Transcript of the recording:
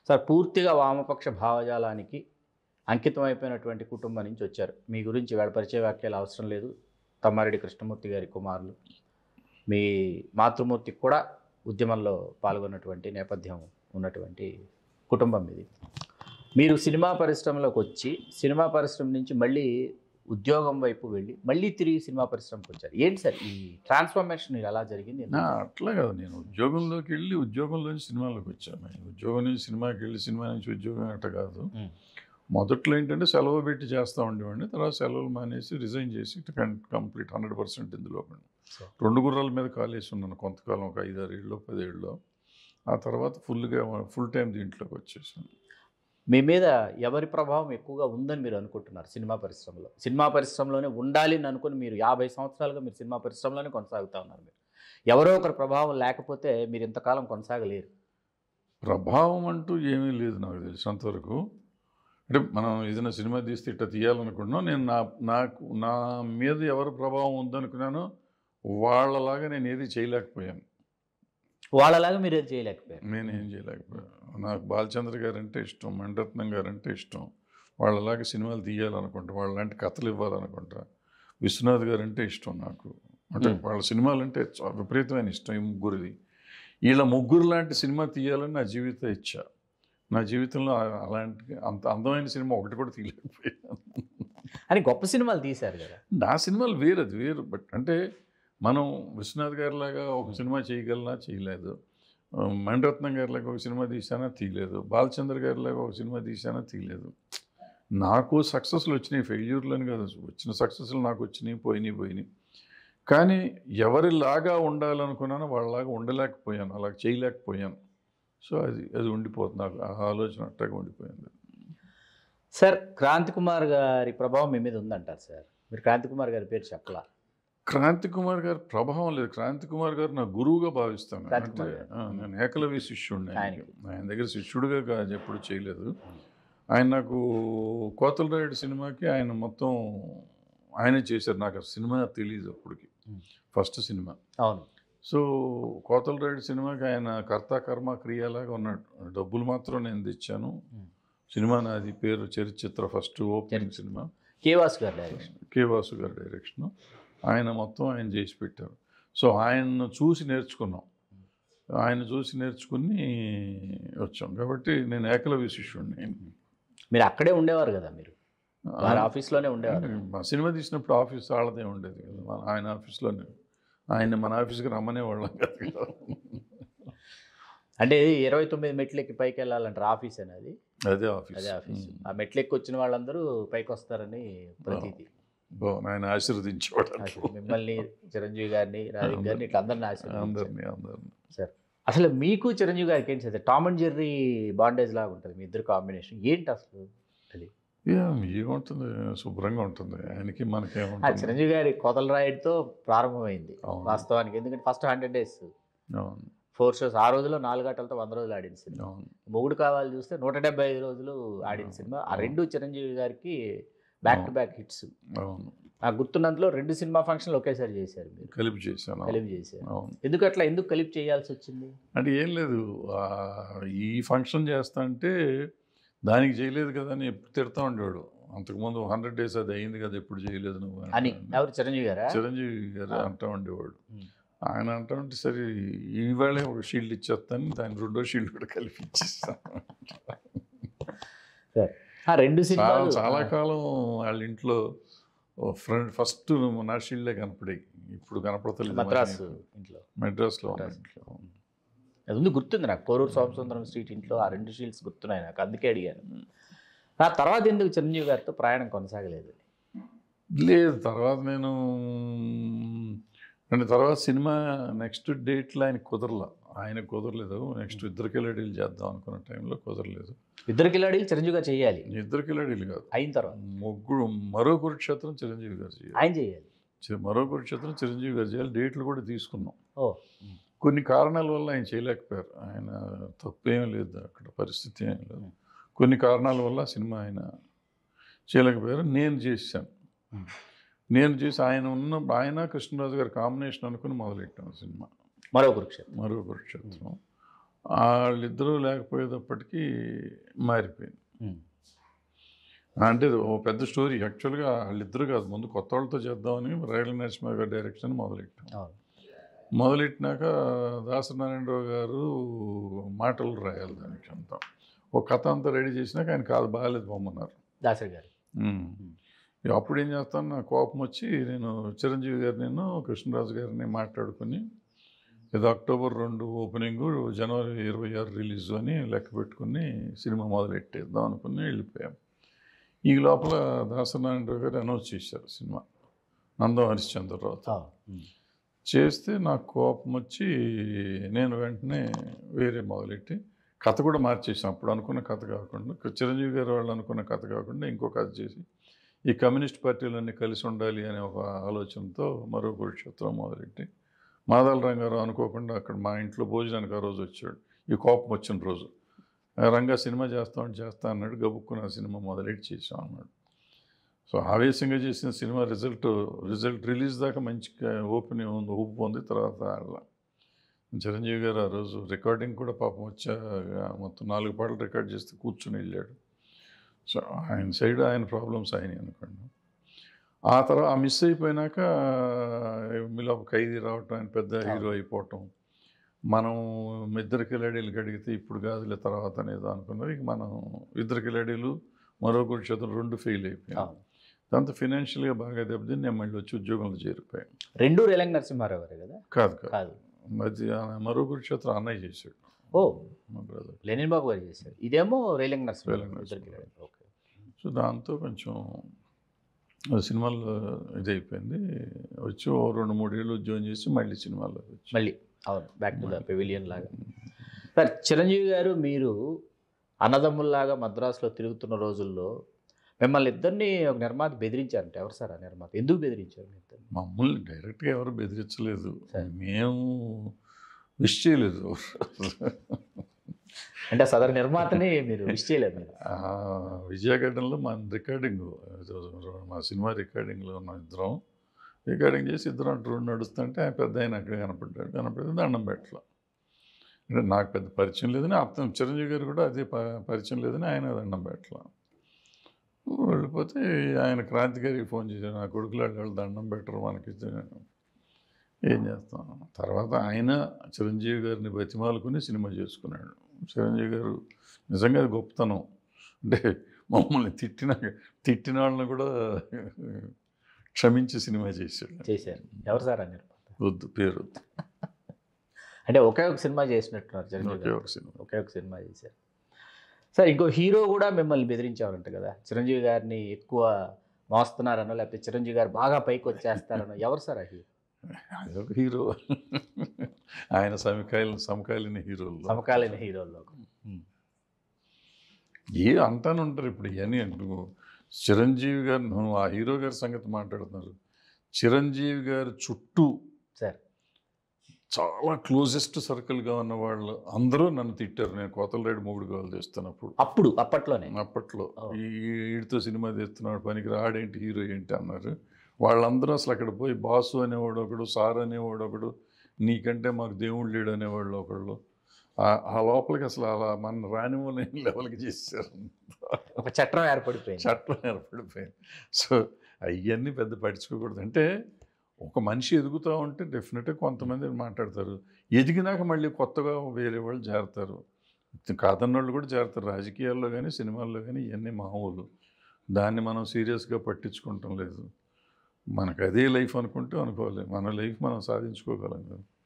Sir పూర్తిగా వామపక్ష భావజాలానికి అంకితం అయిపోయినటువంటి కుటుంబం నుంచి వచ్చారు మీ గురించి వేళ పరిచయ వ్యాఖ్యలు అవసరం లేదు తమ్మారెడ్డి కృష్ణమూర్తి గారి కుమారులు మీ మాతృమూర్తికి కూడా ఉద్యమంలో పాల్గొన్నటువంటి నేపథ్యం ఉన్నటువంటి కుటుంబం ఇది మీరు సినిమా పరిశ్రమలోకి వచ్చి సినిమా పరిశ్రమ నుంచి మళ్ళీ ఉద్యోగం వైపు వెళ్ళి మళ్ళీ తిరిగి సినిమా పరిశ్రమకు వచ్చారు ఏంటి సార్ ఈ ట్రాన్స్ఫర్మేషన్ ఎలా జరిగింది నా అట్లా కాదు నేను ఉద్యోగంలోకి వెళ్ళి ఉద్యోగంలోంచి సినిమాలోకి వచ్చాను నేను ఉద్యోగం నుంచి సినిమాకి వెళ్ళి సినిమా నుంచి ఉద్యోగం అట్ట కాదు మ్మ్. మొదట్లో ఏంటంటే సెలవు పెట్టి చేస్తూ ఉండేవాడిని తర్వాత సెలవులు మానేసి రిజైన్ చేసి కంప్లీట్ హండ్రెడ్ పర్సెంట్ ఇందులో పడి. సో రెండు గుర్రాల మీద కాలేసి ఉన్నాను కొంతకాలం ఒక ఐదారు ఏళ్ళు పదేళ్ళు ఆ తర్వాత ఫుల్గా ఫుల్ టైం దీంట్లోకి వచ్చేసాను మీ మీద ఎవరి ప్రభావం ఎక్కువగా ఉందని మీరు అనుకుంటున్నారు సినిమా పరిశ్రమలో సినిమా పరిశ్రమలోనే ఉండాలి అని అనుకుని మీరు యాభై సంవత్సరాలుగా మీరు సినిమా పరిశ్రమలోనే కొనసాగుతూ ఉన్నారు మీరు ఎవరో ఒకరి ప్రభావం లేకపోతే మీరు ఇంతకాలం కొనసాగలేరు ప్రభావం అంటూ ఏమీ లేదు నాకు తెలిసినంతవరకు అంటే మనం ఏదైనా సినిమా తీస్తే ఇట్లా తీయాలనుకుంటున్నాం నేను నా నాకు నా మీద ఎవరు ప్రభావం ఉందనుకున్నానో వాళ్ళలాగా నేను ఏది చేయలేకపోయాను వాళ్ళలాగా మీరు ఏది చేయలేకపోయారు నేను ఏం చేయలేకపోయాను నాకు బాలచంద్ర గారు అంటే ఇష్టం మణిరత్నం గారు అంటే ఇష్టం వాళ్ళలాగా సినిమాలు తీయాలనుకుంటా వాళ్ళలాంటి కథలు ఇవ్వాలనుకుంటా విశ్వనాథ్ గారు అంటే ఇష్టం నాకు అంటే Hmm. వాళ్ళ సినిమాలు అంటే చా- విపరీతమైన ఇష్టం ఈ ముగ్గురిది వీళ్ళ ముగ్గురు లాంటి సినిమా తీయాలని నా జీవిత ఇచ్చ నా జీవితంలో ఆ- అలాంటి అంత అందమైన సినిమా ఒకటి కూడా తీయలేకపోయాను అని గొప్ప సినిమాలు తీశారు కదా నా సినిమాలు వేరు అది వేరు బట్ అంటే మనం విశ్వనాథ్ గారిలాగా ఒక సినిమా చేయగలనా చేయలేదు ఆ, మణిరత్నం గారిలాగా ఒక సినిమా తీసానా తీయలేదు బాలచంద్ర గారిలాగా ఒక సినిమా తీసానా తీయలేదు నాకు సక్సెస్లు వచ్చినాయి ఫెయిల్యూర్లని కాదు వచ్చిన సక్సెస్లు నాకు వచ్చినాయి పోయినాయి పోయినాయి కానీ ఎవరిలాగా ఉండాలనుకున్నానో వాళ్ళలాగా ఉండలేకపోయాను అలా చేయలేకపోయాను సో అది అది ఉండిపోతుంది నాకు ఆ ఆలోచన అట్టగా ఉండిపోయింది సార్ క్రాంతి కుమార్ గారి ప్రభావం మీ మీద ఉందంటారు సార్ మీరు క్రాంతి కుమార్ గారి పేరు చెప్పలా క్రాంతి కుమార్ గారి ప్రభావం లేదు క్రాంతి కుమార్ గారు నా గురువుగా భావిస్తాను క్రాంతి అంటే కుమార్ గారు. ఆ, నేను ఏకలవ్య శిష్యుడిని ఆయనకి. ఆయనకి. ఆయన దగ్గర శిష్యుడిగా కాదు ఎప్పుడు చేయలేదు ఆయన నాకు కోతల రాయుడు సినిమాకి ఆయన మొత్తం ఆయనే చేశారు నాకు ఆ సినిమా తెలియదు అప్పటికి Hmm. ఫస్ట్ సినిమా అవును సో కోతల రాయుడు సినిమాకి ఆయన కర్త కర్మ క్రియలాగా ఉన్నాడు డబ్బులు మాత్రం నేను తెచ్చాను Hmm. సినిమా నాది పేరు చరిత్ర ఫస్ట్ ఓపెనింగ్ చరిత్ర. సినిమా కేవాస్ గారి డైరెక్షన్ కే వాసు గారి డైరెక్షన్ ఆయన మొత్తం ఆయన చేసి పెట్టారు సో ఆయన్ను చూసి నేర్చుకున్నాం ఆయన చూసి నేర్చుకుని వచ్చాం కాబట్టి నేను ఏకలవ్య శిష్యుడిని మీరు అక్కడే ఉండేవారు కదా మీరు వారి ఆఫీస్లోనే ఉండేవారు మా సినిమా తీసినప్పుడు ఆఫీస్ వాళ్ళదే ఉండేది కదా మన- ఆయన ఆఫీస్లోనే ఆయన మన ఆఫీస్కి రమ్మనే వాళ్ళం కాదు కదా అంటే ఇరవై తొమ్మిది మెట్లెక్కి పైకి వెళ్ళాలంటారు ఆఫీస్ అనేది అదే ఆఫీస్ అదే ఆఫీస్ ఉమ్. ఆ మెట్లెక్కి వచ్చిన వాళ్ళందరూ పైకి వస్తారని ప్రతీతి బాగుంది ఆయన ఆశీర్వదించేవాడు అసలు మిమ్మల్ని చిరంజీవి గారిని రాధిక్ గారిని ఇట్లా అందరిని ఆశీర్వదించారు అందరినీ అందరినీ సార్ అసలు మీకు చిరంజీవి గారికి ఏంటి sir Tom and Jerry bondage లాగా ఉంటుంది మీ ఇద్దరు కాంబినేషన్ ఏంటి అసలు అది ఏముంటుంది శుభ్రంగా ఉంటుంది ఆయనకి ఆ మనకేముంటుంది చిరంజీవి గారి కోతల రాయుడుతో ప్రారంభమైంది అవును. వాస్తవానికి ఎందుకంటే ఫస్ట్ హండ్రెడ్ డేస్ అవును ఫోర్ షోస్ ఆ రోజులో నాలుగు గంటలతో వంద రోజులు ఆడిన సినిమా అవును మొగుడు కావాలి చూస్తే నూట డెబ్బై ఐదు రోజులు ఆడిన సినిమా ఆ రెండు చిరంజీవి గారికి బ్యాక్ టు బ్యాక్ హిట్స్ అవును నాకు గుర్తున్నంతలో రెండు సినిమా ఫంక్షన్లు ఒకేసారి చేశారు మీరు కలిపి చేశాను కలిపి చేశారు అవును ఎందుకు అట్లా ఎందుకు కలిపి చేయాల్సి వచ్చింది అంటే ఏం లేదు ఆ, ఈ ఫంక్షన్ చేస్తా అంటే దానికి చేయలేదు కదా అని ఎప్పుడు తిడతా ఉండేవాడు అంతకుముందు హండ్రెడ్ డేస్ అది అయింది కదా ఎప్పుడు చేయలేదు నువ్వు అని ఎవరు చిరంజీవి గారా చిరంజీవి గారు ఆ. అంటా ఉండేవాడు ఉమ్. ఆయన అంటా ఉంటే సరే ఈవేళ ఒక షీల్డ్ ఇచ్చేస్తాను దాని రెండో షీల్డ్ కూడా కలిపి ఇచ్చేస్తాను ఆ రెండు చాలా సినిమాలు చాలా కాలం వాళ్ళ ఇంట్లో ఫ్రెండ్ ఫస్ట్ నా షీల్డే కనపడాయి ఇప్పుడు కనపడతలేదు మద్రాసు మరి. ఇంట్లో మెడ్రాస్లో మద్రాస్ ఉన్నాయి. ఇంట్లో. అది ఉంది గుర్తుంది నాకు కోరూరు సోమసుందరం స్ట్రీట్ ఇంట్లో ఆ రెండు షీల్డ్స్ గుర్తున్నాయి నాకు అందుకే అడిగాను ఆ తర్వాత ఎందుకు చిరంజీవి గారితో ప్రయాణం కొనసాగలేదు లేదు తర్వాత నేను అంటే తర్వాత సినిమా నెక్స్ట్ డేట్లో ఆయన కుదరల ఆయన కుదరలేదు నెక్స్ట్ ఇద్దరు కిలాడీలు చేద్దాం అనుకున్న టైంలో కుదరలేదు ఇద్దరు కిలాడీలు చిరంజీవి గారు చేయాలి ఇద్దరు కిలాడీలు కాదు అయిన తర్వాత ముగ్గురు మరో కురుక్షేత్రం చిరంజీవి గారు చేయాలి ఆయన చేయాలి చి- మరో కురుక్షేత్రం చిరంజీవి గారు చేయాలి డేట్లు కూడా తీసుకున్నాం ఓ కొన్ని కారణాల వల్ల ఆయన చేయలేకపోయారు ఆయన తప్పేం లేదు అక్కడ పరిస్థితి ఏం లేదు కొన్ని కారణాల వల్ల సినిమా ఆయన చేయలేకపోయారు నేను చేశాను Hmm. నేను చేసి ఆయన ఉన్న ఆయన కృష్ణరాజు గారి కాంబినేషన్ అనుకుని మొదలెట్టాను సినిమా మరో కురుక్షేత్రం మరో కురుక్షేత్రం వాళ్ళిద్దరూ లేకపోయేటప్పటికీ మారిపోయింది ఉమ్. అంటే ఇది ఓ పెద్ద స్టోరీ యాక్చువల్గా వాళ్ళిద్దరు కాదు ముందు కొత్త వాళ్ళతో చేద్దామని రైలు నరసింహ గారి డైరెక్షన్ మొదలెట్టాం అవును మొదలెట్టినాక దాసనారాయణరావు గారు మాటలు రాయాలి దానికి అంతా ఒక కథ అంతా రెడీ చేసినాక ఆయన కాదు బాగాలేదు పొమ్మన్నారు దాసరి గారు ఉమ్. ఇక అప్పుడు ఏం చేస్తాను నా కోపం వచ్చి నేను చిరంజీవి గారు నేను కృష్ణరాజు గారిని మాట్లాడుకుని ఇది అక్టోబర్ రెండు ఓపెనింగ్ జనవరి ఇరవై ఆరు రిలీజ్ అని లెక్క పెట్టుకుని సినిమా మొదలెట్టేద్దాం అనుకుని వెళ్ళిపోయాం ఈ లోపల దాసనారాయణరావు గారు అనౌన్స్ చేశారు సినిమా నందం హరిశ్చంద్రరావు అవును ఉమ్. చేస్తే నాకు కోపం వచ్చి నేను వెంటనే వేరే మొదలెట్టి కథ కూడా మార్చేసాం అప్పుడు అనుకున్న కథ కాకుండా చిరంజీవి గారు వాళ్ళు అనుకున్న కథ కాకుండా ఇంకో కథ చేసి ఈ కమ్యూనిస్ట్ పార్టీలన్నీ కలిసి ఉండాలి అనే ఒక ఆలోచనతో మరో కురుక్షేత్రం మొదలెట్టి మాదాల రంగారావు అనుకోకుండా అక్కడ మా ఇంట్లో భోజనానికి ఆ రోజు వచ్చాడు ఈ కోపం వచ్చిన రోజు "ఆ, రంగా సినిమా చేస్తామని చేస్తా అన్నాడు గబుక్కున ఆ సినిమా మొదలెట్టి చేసాం అన్నాడు సో ఆవేశంగా చేసిన సినిమా రిజల్ట్ రిజల్ట్ రిలీజ్ దాకా మంచిగా ఓపెన్ ఉంది ఊపు ఉంది తర్వాత అలా చిరంజీవి గారు ఆ రోజు రికార్డింగ్ కూడా పాపం వచ్చా మొత్తం నాలుగు పాటలు రికార్డ్ చేస్తే కూర్చుని వెళ్ళాడు సో ఆయన సైడ్ ఆయన ప్రాబ్లమ్స్ ఆయన అనుకోండి ఆ తర్వాత ఆ మిస్ అయిపోయినాక మీలో ఒక ఖైదీ రావటం ఆయన పెద్ద హీరో అయిపోవటం మనం ఇద్దరు కిలాడీలకు అడిగితే ఇప్పుడు కాదులే తర్వాత అనేది అనుకున్నారు ఇక మనం ఇద్దరు కిలాడీలు మరో కురుక్షేత్రం రెండు ఫెయిల్ అయిపోయాం అవును దాంతో ఫినాన్షియల్గా బాగా దెబ్బతిని నేను మళ్ళీ వచ్చి ఉద్యోగంలో చేరిపోయాను రెండు రేలంగి నరసింహారావు గారు కదా కాదు కాదు కాదు అది ఆ మరో కురుక్షేత్రం అన్నయ్య చేశాడు ఓ మా బ్రదర్ లెనిన్ బాబు గారు చేశారు ఇదేమో రేలంగి నరసింహారావు రేలంగి ఇద్దరికి నరసింహారావు. ఓకే సో దాంతో కొంచెం ఆ సినిమాల్లో ఇది అయిపోయింది వచ్చి ఓ రెండు మూడేళ్ళు ఉద్యోగం చేసి మళ్ళీ సినిమాల్లో వచ్చి మళ్ళీ అవును బ్యాక్ టు ద పెవిలియన్ లాగా సార్ చిరంజీవి గారు మీరు అన్నదమ్ముల్లాగా మద్రాసులో తిరుగుతున్న రోజుల్లో మిమ్మల్ని ఇద్దరిని ఒక నిర్మాత బెదిరించారంట ఎవరు సార్ ఆ నిర్మాత ఎందుకు బెదిరించారు మీ ఇద్దరిని మమ్మల్ని డైరెక్ట్గా ఎవరు బెదిరించలేదు సరే. మేము విష్ చేయలేదు అంటే సదరు నిర్మాతని మీరు విష్ చేయలేదు మీరు ఆ, విజయగడ్డంలో మా రికార్డింగ్ మా సినిమా రికార్డింగ్లో ఉన్న ఇద్దరం రికార్డింగ్ చేసి ఇద్దరం అటు రోడ్డు నడుస్తుంటే ఆ పెద్ద ఆయన అక్కడ కనపడ్డాడు కనపడితే దండం పెట్టల అంటే నాకు పెద్ద పరిచయం లేదని అర్థం చిరంజీవి గారు కూడా అదే ప- పరిచయం లేదని ఆయన దండం పెట్టల వెళ్ళిపోతే ఆయన క్రాంతి గారికి ఫోన్ చేశారు నా కొడుకులు వాళ్ళు దండం పెట్టరు మనకి ఏం చేస్తాం తర్వాత ఆయన చిరంజీవి గారిని బతిమాలుకుని సినిమా చేసుకున్నాడు చిరంజీవి గారు నిజంగా అది గొప్పతనం అంటే మమ్మల్ని తిట్టిన తిట్టిన వాళ్ళని కూడా క్షమించి సినిమా చేశాడు చేశారు ఎవరు సార్ ఆ నిర్మాత వద్దు పేరు వద్దు అంటే ఒకే ఒక సినిమా చేసినట్టున్నారు చిరంజీవి ఒకే గారు ఒక సినిమా ఒకే ఒక సినిమా చేశారు సార్ ఇంకో హీరో కూడా మిమ్మల్ని బెదిరించేవారంట కదా చిరంజీవి గారిని ఎక్కువ మోస్తున్నారనో లేకపోతే చిరంజీవి గారు బాగా పైకి వచ్చేస్తారనో ఎవరు సార్ ఆ హీరో అది ఒక హీరో ఆయన సమకాలీన సమకాలీన హీరోలు సమకాలీన హీరోల్లో ఏ అంటాను ఉంటారు ఇప్పుడు ఇవన్నీ నువ్వు చిరంజీవి గారు నువ్వు ఆ హీరో గారి సంగతి మాట్లాడుతున్నారు చిరంజీవి గారి చుట్టూ సార్ చాలా క్లోజెస్ట్ సర్కిల్గా ఉన్న వాళ్ళు అందరూ నన్ను తిట్టారు నేను కోతలరేడు మూడు గోలు చేస్తున్నప్పుడు అప్పుడు అప్పట్లోనే అప్పట్లో ఓ. ఈ వీడితో సినిమా తీస్తున్నాడు పనికి రాడేంటి హీరో ఏంటి అన్నారు వాళ్ళందరూ అసలు అక్కడ పోయి బాసు అనేవాడు ఒకడు సార్ అనేవాడు ఒకడు నీకంటే మాకు దేవుడు లేడు అనేవాళ్ళు ఒకళ్ళు ఆ- ఆ లోపలికి అసలు అలా మన రానివ్వలేని లెవెల్కి చేశారు ఒక చట్టం ఏర్పడిపోయింది చట్టం ఏర్పడిపోయింది సో అవన్నీ పెద్ద పట్టించుకోకూడదు అంటే ఒక మనిషి ఎదుగుతూ ఉంటే డెఫినెట్గా కొంతమంది మాట్లాడతారు ఎదిగినాక మళ్ళీ కొత్తగా వేరే వాళ్ళు చేరతారు కాదన్నోళ్ళు కూడా చేరతారు రాజకీయాల్లో కానీ సినిమాల్లో కానీ ఇవన్నీ మామూలు దాన్ని మనం సీరియస్గా పట్టించుకుంటాం లేదు మనకు అదే లైఫ్ అనుకుంటే అనుకోవాలి మన లైఫ్ మనం సాధించుకోగలం కదా